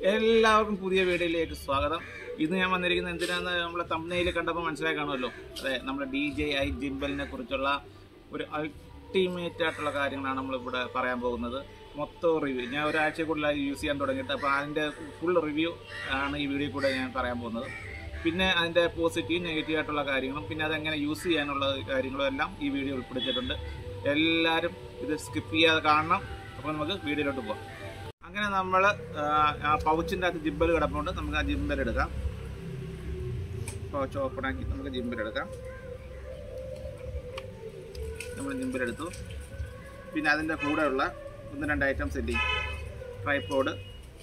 എല്ലാവർക്കും പുതിയ വീഡിയോയിലേക്ക് സ്വാഗതം ഇന്ന് ഞാൻ വന്നിരിക്കുന്നത് എന്തിനാന്ന് നമ്മളെ തമ്മിൽ കണ്ടപ്പോൾ മനസ്സിലായി കാണുമല്ലോ അതെ നമ്മുടെ ഡി ജെ ഐ ജിംബലിനെ കുറിച്ചുള്ള ഒരു അൾട്ടിമേറ്റ് ആയിട്ടുള്ള കാര്യങ്ങളാണ് നമ്മളിവിടെ പറയാൻ പോകുന്നത് മൊത്തം റിവ്യൂ ഞാൻ ഒരാഴ്ച കൂടുതലായി യൂസ് ചെയ്യാൻ തുടങ്ങിയിട്ട് അപ്പോൾ അതിൻ്റെ ഫുൾ റിവ്യൂ ആണ് ഈ വീഡിയോ കൂടെ ഞാൻ പറയാൻ പോകുന്നത് പിന്നെ അതിൻ്റെ പോസിറ്റീവ് നെഗറ്റീവ് ആയിട്ടുള്ള കാര്യങ്ങളും പിന്നെ അതെങ്ങനെ യൂസ് ചെയ്യാനുള്ള കാര്യങ്ങളും എല്ലാം ഈ വീഡിയോ ഉൾപ്പെടുത്തിയിട്ടുണ്ട് എല്ലാവരും ഇത് സ്കിപ്പ് ചെയ്യാതെ കാണണം അപ്പോൾ നമുക്ക് വീഡിയോയിലോട്ട് പോകാം അങ്ങനെ നമ്മൾ ആ പൗച്ചിൻ്റെ അകത്ത് ജിമ്പൽ കിടപ്പുണ്ട് നമുക്ക് ആ ജിമ്പൽ എടുക്കാം പൗച്ച് ഓപ്പൺ ആക്കി നമുക്ക് ജിമ്പൽ എടുക്കാം നമ്മൾ ജിമ്പൽ എടുത്തു പിന്നെ അതിൻ്റെ കൂടെയുള്ള ഒന്ന് രണ്ട് ഐറ്റംസ് ഇല്ലേ ട്രൈപ്പോഡ്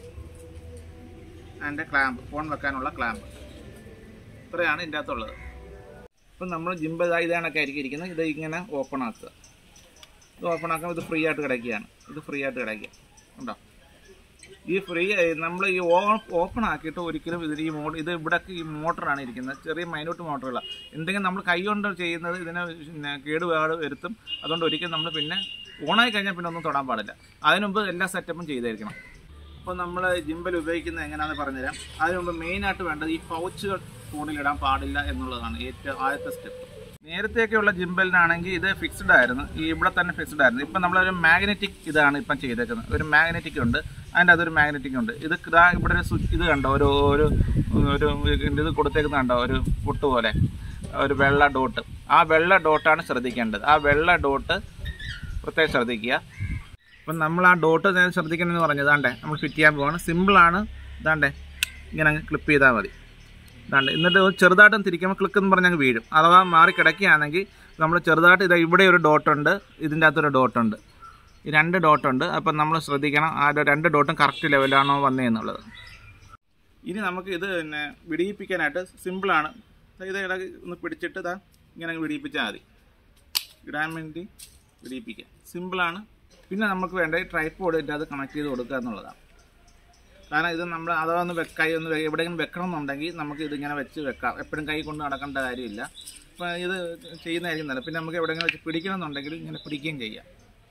ആൻഡ് ക്ലാമ്പ് ഫോൺ വെക്കാനുള്ള ക്ലാമ്പ് ഇത്രയാണ് ഇതിൻ്റെ അകത്തുള്ളത് ഇപ്പം നമ്മൾ ജിമ്പൽ ഇതാണൊക്കെ ആയിരിക്കും ഇരിക്കുന്നത് ഇത് ഇങ്ങനെ ഓപ്പൺ ആക്കുക ഇത് ഓപ്പൺ ആക്കുമ്പോൾ ഇത് ഫ്രീ ആയിട്ട് കിടക്കുകയാണ് ഇത് ഫ്രീ ആയിട്ട് കിടക്കുക ഉണ്ടോ ഈ ഫ്രീ നമ്മൾ ഈ ഓപ്പൺ ആക്കിയിട്ട് ഒരിക്കലും ഇതിൽ ഈ മോഡ് ഇത് ഇവിടെ ഈ മോട്ടറാണ് ഇരിക്കുന്നത് ചെറിയ മൈന്യൂട്ട് മോട്ടറുകളാണ് എന്തെങ്കിലും നമ്മൾ കൈ കൊണ്ട് ചെയ്യുന്നത് ഇതിനെ പിന്നെ കേടുപാട് വരുത്തും അതുകൊണ്ട് ഒരിക്കലും നമ്മൾ പിന്നെ ഓണായി കഴിഞ്ഞാൽ പിന്നെ ഒന്നും തൊടാൻ പാടില്ല അതിനു മുമ്പ് എല്ലാ സെറ്റപ്പും ചെയ്തായിരിക്കണം അപ്പോൾ നമ്മൾ ജിമ്പൽ ഉപയോഗിക്കുന്നത് എങ്ങനെയാണെന്ന് പറഞ്ഞുതരാം അതിന് മുമ്പ് മെയിനായിട്ട് വേണ്ടത് ഈ പൗച്ചുകൾ ഫോണിലിടാൻ പാടില്ല എന്നുള്ളതാണ് ഏറ്റവും ആദ്യത്തെ സ്റ്റെപ്പ് നേരത്തെയൊക്കെയുള്ള ജിമ്പലിനാണെങ്കിൽ ഇത് ഫിക്സ്ഡ് ആയിരുന്നു ഈ ഇവിടെ തന്നെ ഫിക്സ്ഡ് ആയിരുന്നു ഇപ്പം നമ്മളൊരു മാഗ്നറ്റിക് ഇതാണ് ഇപ്പം ചെയ്തേക്കുന്നത് ഒരു മാഗ്നറ്റിക് ഉണ്ട് അതിൻ്റെ അതൊരു മാഗ്നറ്റിക് ഉണ്ട് ഇത് ദാ ഇവിടെ ഒരു സ്വിച്ച് ഇത് കണ്ടോ ഒരു ഒരു ഒരു ഇത് കൊടുത്തേക്കുന്ന കണ്ടോ ഒരു പൊട്ട് പോലെ ഒരു വെള്ള ഡോട്ട് ആ വെള്ള ഡോട്ടാണ് ശ്രദ്ധിക്കേണ്ടത് ആ വെള്ള ഡോട്ട് പ്രത്യേകം ശ്രദ്ധിക്കുക അപ്പം നമ്മൾ ആ ഡോട്ട് ശ്രദ്ധിക്കണമെന്ന് പറഞ്ഞത് ഇതാണ്ടേ നമ്മൾ ഫിറ്റ് ചെയ്യാൻ പോവാണ് സിമ്പിളാണ് ഇതാണ്ടേ ഇങ്ങനെ അങ്ങ് ക്ലിപ്പ് ചെയ്താൽ മതി ഇതാണ്ട് എന്നിട്ട് ഒന്ന് ചെറുതായിട്ടും തിരിക്കുമ്പോൾ ക്ലിക്ക് എന്ന് പറഞ്ഞ് അങ്ങ് വീഴും അഥവാ മാറി കിടക്കുകയാണെങ്കിൽ നമ്മൾ ചെറുതായിട്ട് ഇതാ ഇവിടെ ഒരു ഡോട്ടുണ്ട് ഇതിൻ്റെ അകത്തൊരു ഡോട്ടുണ്ട് ഈ രണ്ട് ഡോട്ടുണ്ട് അപ്പം നമ്മൾ ശ്രദ്ധിക്കണം ആ രണ്ട് ഡോട്ടും കറക്റ്റ് ലെവലാണോ വന്നതെന്നുള്ളത് ഇനി നമുക്ക് ഇത് പിന്നെ വിടിയിപ്പിക്കാനായിട്ട് സിമ്പിളാണ് ഇത് ഇട ഒന്ന് പിടിച്ചിട്ട് ഇതാ ഇങ്ങനെ അങ്ങ് വിടിയിപ്പിച്ചാൽ മതി ഇടാൻ വേണ്ടി വിടിയിപ്പിക്കാം സിമ്പിളാണ് പിന്നെ നമുക്ക് വേണ്ട ട്രൈപ്പോഡ് ഇതിൻ്റെ അത് കണക്ട് ചെയ്ത് കൊടുക്കുക എന്നുള്ളതാണ് കാരണം ഇത് നമ്മൾ അഥവാ ഒന്ന് വെക്ക- കൈ ഒന്ന് വെ- എവിടെയെങ്കിലും വെക്കണം എന്നുണ്ടെങ്കിൽ നമുക്ക് ഇതിങ്ങനെ വെച്ച് വെക്കാം എപ്പോഴും കൈ കൊണ്ട് നടക്കേണ്ട കാര്യമില്ല അപ്പോൾ ഇത് ചെയ്യുന്നതായിരിക്കും നല്ലത് പിന്നെ നമുക്ക് എവിടെയെങ്കിലും വെച്ച് പിടിക്കണം എന്നുണ്ടെങ്കിൽ ഇങ്ങനെ പിടിക്കുകയും ചെയ്യാം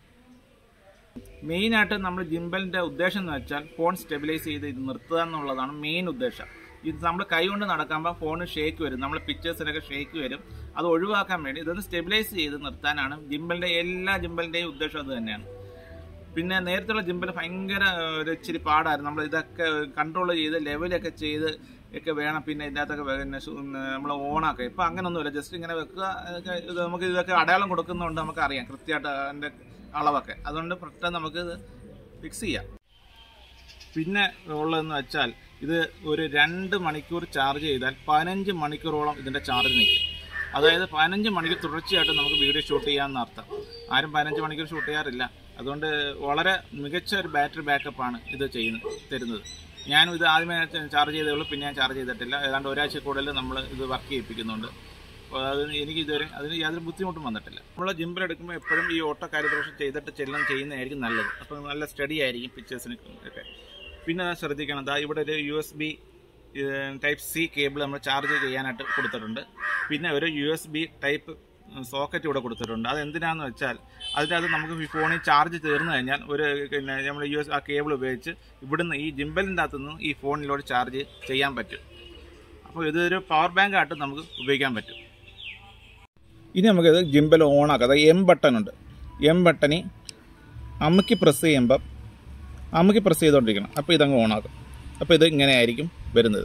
മെയിനായിട്ട് നമ്മൾ ജിമ്പലിൻ്റെ ഉദ്ദേശം എന്ന് വെച്ചാൽ ഫോൺ സ്റ്റെബിലൈസ് ചെയ്ത് ഇത് നിർത്തുക എന്നുള്ളതാണ് മെയിൻ ഉദ്ദേശം ഇത് നമ്മൾ കൈ കൊണ്ട് നടക്കുമ്പോൾ ഫോൺ ഷേക്ക് വരും നമ്മൾ പിക്ചേഴ്സിനൊക്കെ ഷേക്ക് വരും അത് ഒഴിവാക്കാൻ വേണ്ടി ഇതൊന്ന് സ്റ്റെബിലൈസ് ചെയ്ത് നിർത്താനാണ് ജിമ്പലിൻ്റെ എല്ലാ ജിമ്പലിൻ്റെയും ഉദ്ദേശം അത് തന്നെയാണ് പിന്നെ നേരത്തെയുള്ള ജിമ്പിൽ ഭയങ്കര ഒരു ഇച്ചിരി പാടായിരുന്നു നമ്മൾ ഇതൊക്കെ കൺട്രോൾ ചെയ്ത് ലെവലൊക്കെ ചെയ്ത് ഒക്കെ വേണം പിന്നെ ഇതിനകത്തൊക്കെ പിന്നെ നമ്മൾ ഓണാക്കുക ഇപ്പം അങ്ങനെയൊന്നുമില്ല ജസ്റ്റ് ഇങ്ങനെ വെക്കുക അതൊക്കെ ഇത് നമുക്ക് ഇതൊക്കെ അടയാളം കൊടുക്കുന്നതുകൊണ്ട് നമുക്ക് അറിയാം കൃത്യമായിട്ട് അതിൻ്റെ അളവൊക്കെ അതുകൊണ്ട് പെട്ടെന്ന് നമുക്ക് ഇത് ഫിക്സ് ചെയ്യാം പിന്നെ ഉള്ളതെന്ന് വെച്ചാൽ ഇത് ഒരു രണ്ട് മണിക്കൂർ ചാർജ് ചെയ്താൽ പതിനഞ്ച് മണിക്കൂറോളം ഇതിൻ്റെ ചാർജ് നിൽക്കും അതായത് പതിനഞ്ച് മണിക്കൂർ തുടർച്ചയായിട്ട് നമുക്ക് വീഡിയോ ഷൂട്ട് ചെയ്യാമെന്ന് അർത്ഥം ആരും പതിനഞ്ച് മണിക്കൂർ ഷൂട്ട് ചെയ്യാറില്ല അതുകൊണ്ട് വളരെ മികച്ച ഒരു ബാറ്ററി ബാക്കപ്പാണ് ഇത് ചെയ്യുന്നത് തരുന്നത് ഞാനും ഇത് ആദ്യമേ ചാർജ് ചെയ്തേ ഉള്ളൂ പിന്നെ ഞാൻ ചാർജ് ചെയ്തിട്ടില്ല ഏതാണ്ട് ഒരാഴ്ച കൂടുതൽ നമ്മൾ ഇത് വർക്ക് ചെയ്യിപ്പിക്കുന്നുണ്ട് അപ്പോൾ അത് എനിക്ക് ഇതുവരെ അതിന് യാതൊരു ബുദ്ധിമുട്ടും വന്നിട്ടില്ല നമ്മൾ ജിമ്പിൽ എടുക്കുമ്പോൾ എപ്പോഴും ഈ ഓട്ടോ കാലിബ്രേഷൻ ചെയ്തിട്ട് ചെല്ലം ചെയ്യുന്നതായിരിക്കും നല്ലത് അപ്പോൾ നല്ല സ്റ്റഡി ആയിരിക്കും പിക്ചേഴ്സിന് ഒക്കെ പിന്നെ ശ്രദ്ധിക്കണം ദാ ഇവിടെ ഒരു U S B type C cable നമ്മൾ ചാർജ് ചെയ്യാനായിട്ട് കൊടുത്തിട്ടുണ്ട് പിന്നെ ഒരു U S B type socket ഇവിടെ കൊടുത്തിട്ടുണ്ട് അത് എന്തിനാന്ന് വെച്ചാൽ അതിനകത്ത് നമുക്ക് ഈ ഫോണിൽ ചാർജ് തീർന്നു കഴിഞ്ഞാൽ ഒരു പിന്നെ നമ്മൾ യു എസ് ആ കേബിൾ ഉപയോഗിച്ച് ഇവിടുന്ന് ഈ ജിമ്പലിൻ്റെ അകത്തു നിന്ന് ഈ ഫോണിലോട്ട് ചാർജ് ചെയ്യാൻ പറ്റും അപ്പോൾ ഇതൊരു പവർ ബാങ്ക് ആയിട്ട് നമുക്ക് ഉപയോഗിക്കാൻ പറ്റും ഇനി നമുക്കിത് ജിമ്പൽ ഓൺ ആക്കാം അതായത് എം ബട്ടൺ ഉണ്ട് എം ബട്ടണി അമ്മയ്ക്ക് പ്രസ് ചെയ്യുമ്പം അമ്മയ്ക്ക് പ്രസ് ചെയ്തുകൊണ്ടിരിക്കണം അപ്പോൾ ഇതങ്ങ് ഓണാക്കും അപ്പോൾ ഇത് ഇങ്ങനെ ആയിരിക്കും വരുന്നത്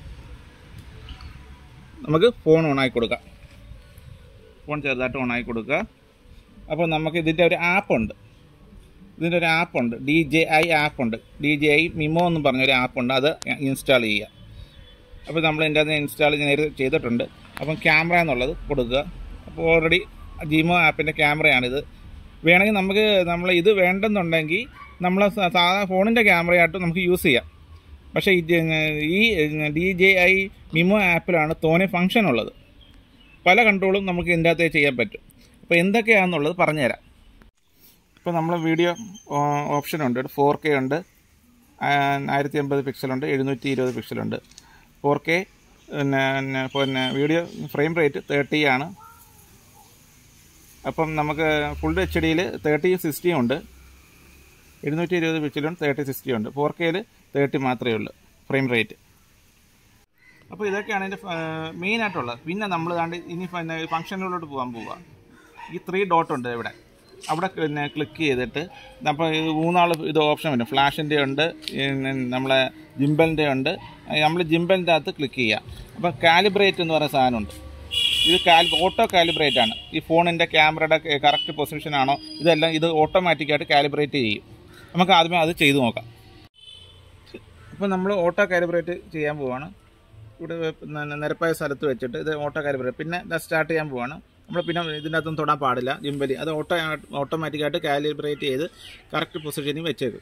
നമുക്ക് ഫോൺ ഓണാക്കി കൊടുക്കാം ഫോൺ ചെറുതായിട്ട് ഓണാക്കി കൊടുക്കുക അപ്പോൾ നമുക്ക് ഇതിൻ്റെ ഒരു ആപ്പുണ്ട് ഇതിൻ്റെ ഒരു ആപ്പുണ്ട് ഡി ജെ ഐ ആപ്പുണ്ട് ഡി ജെ ഐ മിമോ എന്ന് പറഞ്ഞൊരു ആപ്പുണ്ട് അത് ഇൻസ്റ്റാൾ ചെയ്യുക അപ്പോൾ നമ്മൾ ഇതിൻ്റെ അത് ഇൻസ്റ്റാൾ നേരെ ചെയ്തിട്ടുണ്ട് അപ്പം ക്യാമറ എന്നുള്ളത് കൊടുക്കുക അപ്പോൾ ഓൾറെഡി ജിമോ ആപ്പിൻ്റെ ക്യാമറയാണിത് വേണമെങ്കിൽ നമുക്ക് നമ്മൾ ഇത് വേണ്ടെന്നുണ്ടെങ്കിൽ നമ്മൾ സാധാരണ ഫോണിൻ്റെ ക്യാമറയായിട്ട് നമുക്ക് യൂസ് ചെയ്യാം പക്ഷേ ഈ ജെ- ഈ ഡി ജെ ഐ മിമോ ആപ്പിലാണ് തോനെ ഫങ്ഷൻ ഉള്ളത് പല കൺട്രോളും നമുക്ക് ഇതിൻ്റെ അകത്തേ ചെയ്യാൻ പറ്റും അപ്പോൾ എന്തൊക്കെയാണെന്നുള്ളത് പറഞ്ഞുതരാം ഇപ്പോൾ നമ്മൾ വീഡിയോ ഓപ്ഷൻ ഉണ്ട് ഫോർ കെ ഉണ്ട് ആയിരത്തി എൺപത് പിക്സലുണ്ട് എഴുന്നൂറ്റി ഇരുപത് പിക്സലുണ്ട് ഫോർ കെ പിന്നെ പിന്നെ പിന്നെ വീഡിയോ ഫ്രെയിം റേറ്റ് തേർട്ടി ആണ് അപ്പം നമുക്ക് ഫുൾ എച്ച് ഡിയിൽ തേർട്ടിയും സിക്സ്റ്റിയും ഉണ്ട് എഴുന്നൂറ്റി ഇരുപത് പിക്സലും തേർട്ടി സിക്സ്റ്റി ഉണ്ട് ഫോർ കെയിൽ തേർട്ടി മാത്രമേ ഉള്ളൂ ഫ്രെയിം റേറ്റ് അപ്പോൾ ഇതൊക്കെയാണ് ഇതിൻ്റെ മെയിൻ ആയിട്ടുള്ളത് പിന്നെ നമ്മൾ ദാണ്ട് ഇനി ഫംഗ്ഷനുകളിലോട്ട് പോകാൻ പോവുക ഈ ത്രീ ഡോട്ട് ഉണ്ട് ഇവിടെ അവിടെ പിന്നെ ക്ലിക്ക് ചെയ്തിട്ട് അപ്പോൾ ഇത് മൂന്നാൾ ഇത് ഓപ്ഷൻ വരും ഫ്ലാഷിൻ്റെ ഉണ്ട് പിന്നെ നമ്മളെ ജിമ്പലിൻ്റെ ഉണ്ട് നമ്മൾ ജിമ്പലിൻ്റെ അകത്ത് ക്ലിക്ക് ചെയ്യുക അപ്പോൾ കാലിബ്രേറ്റ് എന്ന് പറയുന്ന സാധനമുണ്ട് ഇത് കാൽ ഓട്ടോ കാലിബ്രേറ്റ് ആണ് ഈ ഫോണിൻ്റെ ക്യാമറയുടെ കറക്റ്റ് പൊസിഷൻ ആണോ ഇതെല്ലാം ഇത് ഓട്ടോമാറ്റിക്കായിട്ട് കാലിബ്രേറ്റ് ചെയ്യും നമുക്ക് ആദ്യമേ അത് ചെയ്തു നോക്കാം അപ്പോൾ നമ്മൾ ഓട്ടോ കാലിബ്രേറ്റ് ചെയ്യാൻ പോവാണ് ഇവിടെ ന- നിരപ്പായ സ്ഥലത്ത് വെച്ചിട്ട് ഇത് ഓട്ടോ കാലിബ്രേറ്റ് പിന്നെ സ്റ്റാർട്ട് ചെയ്യാൻ പോവാണ് നമ്മൾ പിന്നെ ഇതിൻ്റെ അകത്തൊന്നും തൊടാൻ പാടില്ല ജിമ്പലി അത് ഓട്ടോ ഓട്ടോമാറ്റിക്കായിട്ട് കാലിബ്രേറ്റ് ചെയ്ത് കറക്റ്റ് പൊസിഷനിൽ വെച്ചേക്കും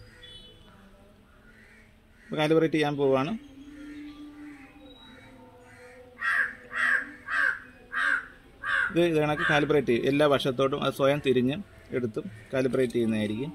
കാലിബ്രേറ്റ് ചെയ്യാൻ പോവാണ് ഇത് ഇത് കണക്ക് കാലിബ്രേറ്റ് ചെയ്യും എല്ലാ വശത്തോട്ടും അത് സ്വയം തിരിഞ്ഞ് എടുത്തും കാലിബ്രേറ്റ് ചെയ്യുന്നതായിരിക്കും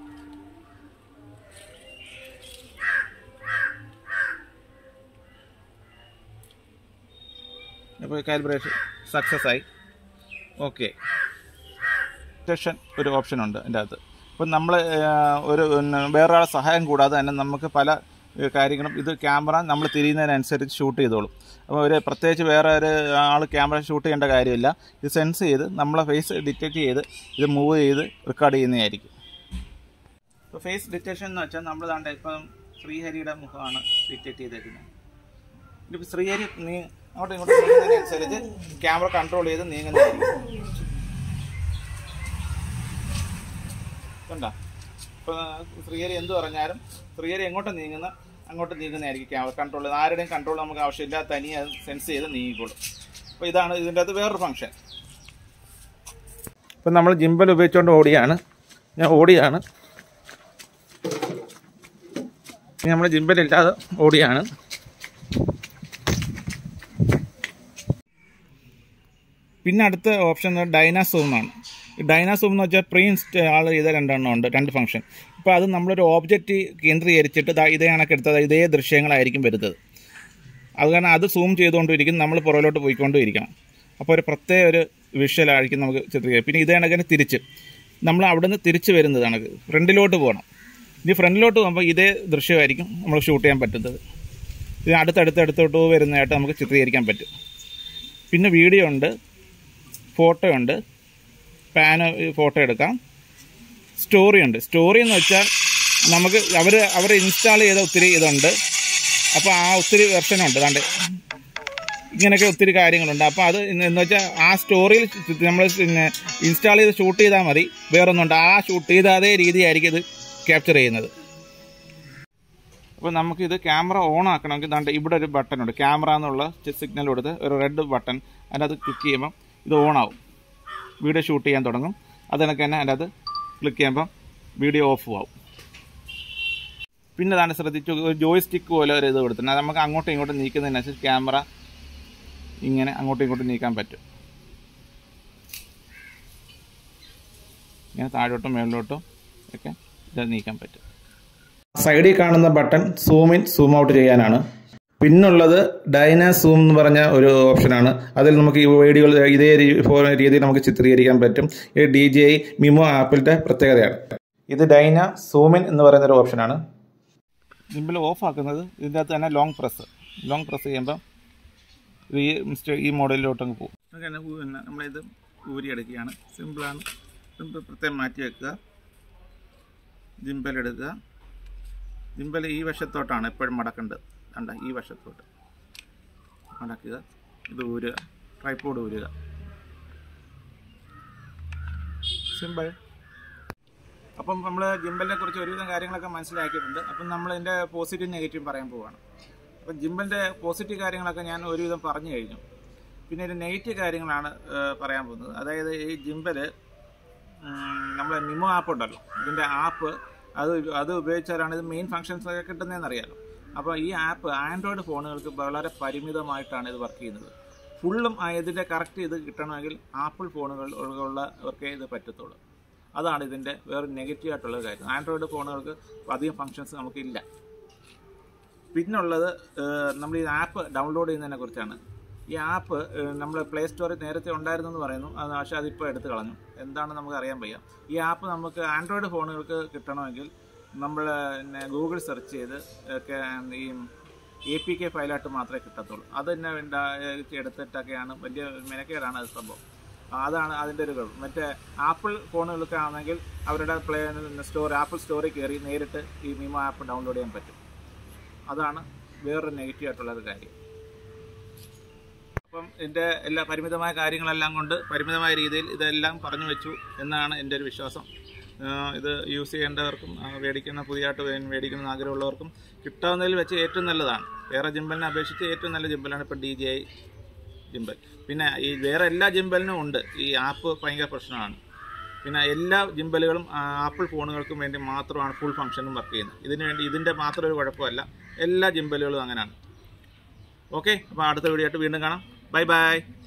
അപ്പോൾ കാലിബ്രേഷൻ സക്സസ് ആയി ഓക്കെ ഡിറ്റക്ഷൻ ഒരു ഓപ്ഷൻ ഉണ്ട് അതിൻ്റെ അകത്ത് അപ്പം നമ്മൾ ഒരു പിന്നെ വേറൊരാളെ സഹായം കൂടാതെ തന്നെ നമുക്ക് പല ഏഹ്, കാര്യങ്ങളും ഇത് ക്യാമറ നമ്മൾ തിരിയുന്നതിനനുസരിച്ച് ഷൂട്ട് ചെയ്തോളും അപ്പോൾ ഒരു പ്രത്യേകിച്ച് വേറെ ഒരു ആൾ ക്യാമറ ഷൂട്ട് ചെയ്യേണ്ട കാര്യമില്ല ഇത് സെൻസ് ചെയ്ത് നമ്മളെ ഫേസ് ഡിറ്റക്റ്റ് ചെയ്ത് ഇത് മൂവ് ചെയ്ത് റെക്കോർഡ് ചെയ്യുന്നതായിരിക്കും ഇപ്പോൾ ഫേസ് ഡിറ്റക്ഷൻ എന്ന് വെച്ചാൽ നമ്മൾ താണ്ട ഇപ്പം ശ്രീഹരിയുടെ മുഖമാണ് ഡിറ്റക്റ്റ് ചെയ്തേക്കുന്നത് ഇതിപ്പോൾ ശ്രീഹരി നീ അങ്ങോട്ടും ഇങ്ങോട്ടും നീങ്ങുന്നതിനനുസരിച്ച് ക്യാമറ കൺട്രോൾ ചെയ്ത് നീങ്ങുന്നതായിരിക്കും കണ്ടോ ഇപ്പോൾ ശ്രീഹരി എന്ത് പറഞ്ഞാലും ശ്രീഹരി എങ്ങോട്ട് നീങ്ങുന്ന അങ്ങോട്ട് നീങ്ങുന്നതായിരിക്കും ക്യാമറ കൺട്രോൾ ചെയ്ത് ആരുടെയും കൺട്രോൾ നമുക്ക് ആവശ്യമില്ല തനിയെ അത് സെൻസ് ചെയ്ത് നീങ്ങിക്കോളും അപ്പോൾ ഇതാണ് ഇതിൻ്റെ അകത്ത് വേറൊരു ഫംഗ്ഷൻ ഇപ്പം നമ്മൾ ജിമ്പൽ ഉപയോഗിച്ചുകൊണ്ട് ഓടിയാണ് ഞാൻ ഓടിയാണ് നമ്മൾ ജിമ്പലില്ലാതെ ഓടിയാണ് പിന്നെ അടുത്ത ഓപ്ഷൻ ഡൈനാസൂം ആണ് ഡൈനാസൂം എന്ന് വെച്ചാൽ പ്രീ ഇൻസ്റ്റാൾ ചെയ്ത രണ്ടെണ്ണം ഉണ്ട് രണ്ട് ഫംഗ്ഷൻ ഇപ്പോൾ അത് നമ്മളൊരു ഓബ്ജക്റ്റ് കേന്ദ്രീകരിച്ചിട്ട് ദാ ഇതേ കണക്കെടുത്തത് ഇതേ ദൃശ്യങ്ങളായിരിക്കും വരുന്നത് അത് കാരണം അത് സൂം ചെയ്തുകൊണ്ടിരിക്കും നമ്മൾ പുറകിലോട്ട് പോയിക്കൊണ്ടിരിക്കണം അപ്പോൾ ഒരു പ്രത്യേക ഒരു വിഷ്വലായിരിക്കും നമുക്ക് ചിത്രീകരിക്കുക പിന്നെ ഇതേ കണക്കിന് തിരിച്ച് നമ്മൾ അവിടുന്ന് തിരിച്ച് വരുന്നതാണ് ഫ്രണ്ടിലോട്ട് പോകണം ഇനി ഫ്രണ്ടിലോട്ട് പോകുമ്പോൾ ഇതേ ദൃശ്യമായിരിക്കും നമ്മൾ ഷൂട്ട് ചെയ്യാൻ പറ്റുന്നത് ഇത് അടുത്തടുത്ത് അടുത്തോട്ട് വരുന്നതായിട്ട് നമുക്ക് ചിത്രീകരിക്കാൻ പറ്റും പിന്നെ വീഡിയോ ഉണ്ട് ഫോട്ടോ ഉണ്ട് പാന് ഫോട്ടോ എടുക്കാം സ്റ്റോറി ഉണ്ട് സ്റ്റോറി എന്ന് വെച്ചാൽ നമുക്ക് അവർ അവർ ഇൻസ്റ്റാൾ ചെയ്ത ഒത്തിരി ഇതുണ്ട് അപ്പോൾ ആ ഒത്തിരി വെർഷനുണ്ട് കണ്ട് ഇങ്ങനെയൊക്കെ ഒത്തിരി കാര്യങ്ങളുണ്ട് അപ്പോൾ അത് എന്ന് എന്ന് വെച്ചാൽ ആ സ്റ്റോറിയിൽ നമ്മൾ പിന്നെ ഇൻസ്റ്റാൾ ചെയ്ത് ഷൂട്ട് ചെയ്താൽ മതി വേറൊന്നുണ്ട് ആ ഷൂട്ട് ചെയ്ത അതേ രീതിയായിരിക്കും ഇത് ക്യാപ്ചർ ചെയ്യുന്നത് അപ്പോൾ നമുക്കിത് ക്യാമറ ഓൺ ആക്കണമെങ്കിൽ ദാണ്ട് ഇവിടെ ഒരു ബട്ടൺ ഉണ്ട് ക്യാമറ എന്നുള്ള സിഗ്നൽ കൊടുത്ത് ഒരു റെഡ് ബട്ടൺ അതിനകത്ത് ക്ലിക്ക് ചെയ്യുമ്പം ഇത് ഓൺ ആവും വീഡിയോ ഷൂട്ട് ചെയ്യാൻ തുടങ്ങും അത് കണക്ക് തന്നെ അതിനകത്ത് ക്ലിക്ക് ചെയ്യുമ്പം വീഡിയോ ഓഫ് ആവും പിന്നെ അതാണ് ശ്രദ്ധിച്ചു ഒരു ജോയ് സ്റ്റിക്ക് പോലെ ഒരു ഇത് കൊടുത്തിട്ടുണ്ട് അത് നമുക്ക് അങ്ങോട്ടും ഇങ്ങോട്ടും നീക്കുന്നതിനനുസരിച്ച് ക്യാമറ ഇങ്ങനെ അങ്ങോട്ടും ഇങ്ങോട്ടും നീക്കാൻ പറ്റും ഇങ്ങനെ താഴോട്ടും മേളിലോട്ടും ഒക്കെ ഇത് നീക്കാൻ പറ്റും സൈഡിൽ കാണുന്ന button zoom in zoom out ചെയ്യാനാണ് പിന്നുള്ളത് ഡൈന സൂം എന്ന് പറഞ്ഞ ഒരു ഓപ്ഷനാണ് അതിൽ നമുക്ക് ഈ വീഡിയോകൾ ഇതേ രീ- ഫോ- രീതിയിൽ നമുക്ക് ചിത്രീകരിക്കാൻ പറ്റും ഇത് ഡി ജെ ഐ മിമോ ആപ്പിളിൻ്റെ പ്രത്യേകതയാണ് ഇത് ഡൈന സൂമിൻ എന്ന് പറയുന്ന ഒരു ഓപ്ഷനാണ് സിമ്പിൾ ഓഫ് ആക്കുന്നത് ഇതിൻ്റെ അകത്ത് തന്നെ ലോങ് പ്രസ് ലോങ് പ്രസ് ചെയ്യുമ്പോൾ ഇത് ഈ മിസ്റ്റേ- ഈ മോഡലിലോട്ട് അങ്ങ് പോകും അങ്ങനെ ഊ- പിന്നെ നമ്മളിത് ഊരിയെടുക്കുകയാണ് സിമ്പിളാണ് സിമ്പിൾ പ്രത്യേകം മാറ്റി വെക്കുക ജിമ്പൽ എടുക്കുക ജിമ്പൽ ഈ വശത്തോട്ടാണ് എപ്പോഴും മടക്കേണ്ടത് കണ്ട ഈ വശത്തോട്ട് മടക്കുക ഇത് ഊരുക ട്രൈപ്പോഡ് ഊരുക സിമ്പിൾ അപ്പം നമ്മൾ ജിമ്പലിനെ കുറിച്ച് ഒരുവിധം കാര്യങ്ങളൊക്കെ മനസ്സിലാക്കിയിട്ടുണ്ട് അപ്പം നമ്മൾ ഇതിൻ്റെ പോസിറ്റീവ് നെഗറ്റീവ് പറയാൻ പോവുകയാണ് അപ്പം ജിമ്പലിൻ്റെ പോസിറ്റീവ് കാര്യങ്ങളൊക്കെ ഞാൻ ഒരുവിധം പറഞ്ഞു കഴിഞ്ഞു പിന്നെ ഒരു നെഗറ്റീവ് കാര്യങ്ങളാണ് ഏഹ്, പറയാൻ പോകുന്നത് അതായത് ഈ ജിമ്പൽ നമ്മളെ മിമോ ആപ്പ് ഉണ്ടല്ലോ ഇതിൻ്റെ ആപ്പ് അത് അത് ഉപയോഗിച്ചാലാണ് ഇത് മെയിൻ ഫങ്ഷൻസ് ഒക്കെ കിട്ടുന്നതെന്ന് അറിയാലോ അപ്പോൾ ഈ ആപ്പ് ആൻഡ്രോയിഡ് ഫോണുകൾക്ക് വളരെ പരിമിതമായിട്ടാണ് ഇത് വർക്ക് ചെയ്യുന്നത് ഫുള്ളും ആ ഇതിൻ്റെ കറക്റ്റ് ഇത് കിട്ടണമെങ്കിൽ ആപ്പിൾ ഫോണുകൾ ഉള്ളവർക്കേ ഇത് പറ്റത്തുള്ളൂ അതാണ് ഇതിൻ്റെ വേറെ നെഗറ്റീവ് ആയിട്ടുള്ള കാര്യം ആൻഡ്രോയിഡ് ഫോണുകൾക്ക് അധികം ഫങ്ഷൻസ് നമുക്കില്ല പിന്നുള്ളത് ഏഹ്, നമ്മൾ ഈ ആപ്പ് ഡൗൺലോഡ് ചെയ്യുന്നതിനെ കുറിച്ചാണ് ഈ ആപ്പ് നമ്മൾ പ്ലേ സ്റ്റോറിൽ നേരത്തെ ഉണ്ടായിരുന്നു എന്ന് പറയുന്നു അത് പക്ഷേ അതിപ്പോൾ എടുത്തു കളഞ്ഞു എന്താണെന്ന് നമുക്ക് അറിയാൻ വയ്യ ഈ ആപ്പ് നമുക്ക് ആൻഡ്രോയിഡ് ഫോണുകൾക്ക് കിട്ടണമെങ്കിൽ നമ്മൾ പിന്നെ ഗൂഗിൾ സെർച്ച് ചെയ്ത് ഒക്കെ ഈ എ പി കെ ഫയലായിട്ട് മാത്രമേ കിട്ടത്തുള്ളൂ അത് തന്നെ വേണ്ട എടുത്തിട്ടൊക്കെയാണ് വലിയ മെനക്കേടാണ് അത് സംഭവം അതാണ് അതിൻ്റെ ഒരു കഴിവ് മറ്റേ ആപ്പിൾ ഫോണുകളൊക്കെ ആണെങ്കിൽ അവരുടെ പ്ലേ സ്റ്റോർ ആപ്പിൾ സ്റ്റോറിൽ കയറി നേരിട്ട് ഈ മീമോ ആപ്പ് ഡൗൺലോഡ് ചെയ്യാൻ പറ്റും അതാണ് വേറൊരു നെഗറ്റീവ് ആയിട്ടുള്ള ഒരു കാര്യം അപ്പം ഇതിൻ്റെ എല്ലാ പരിമിതമായ കാര്യങ്ങളെല്ലാം കൊണ്ട് പരിമിതമായ രീതിയിൽ ഇതെല്ലാം പറഞ്ഞു വെച്ചു എന്നാണ് എൻ്റെ ഒരു വിശ്വാസം ആഹ് ഇത് യൂസ് ചെയ്യേണ്ടവർക്കും ആഹ് മേടിക്കുന്ന പുതിയതായിട്ട് വേ- മേടിക്കുന്ന ആഗ്രഹമുള്ളവർക്കും കിട്ടാവുന്നതിൽ വെച്ച് ഏറ്റവും നല്ലതാണ് വേറെ ജിമ്പലിനെ അപേക്ഷിച്ച് ഏറ്റവും നല്ല ജിമ്പലാണ് ഇപ്പോൾ ഡി ജി ഐ ജിമ്പൽ പിന്നെ ഈ വേറെ എല്ലാ ജിമ്പലിനും ഉണ്ട് ഈ ആപ്പ് ഭയങ്കര പ്രശ്നമാണ് പിന്നെ എല്ലാ ജിമ്പലുകളും ആ, ആപ്പിൾ ഫോണുകൾക്കും വേണ്ടി മാത്രമാണ് ഫുൾ ഫംഗ്ഷനും വർക്ക് ചെയ്യുന്നത് ഇതിന് വേണ്ടി ഇതിൻ്റെ മാത്രം ഒരു കുഴപ്പമല്ല എല്ലാ ജിമ്പലുകളും അങ്ങനെയാണ് ഓക്കെ അപ്പോൾ അടുത്ത വീഡിയോ ആയിട്ട് വീണ്ടും കാണാം ബൈ ബൈ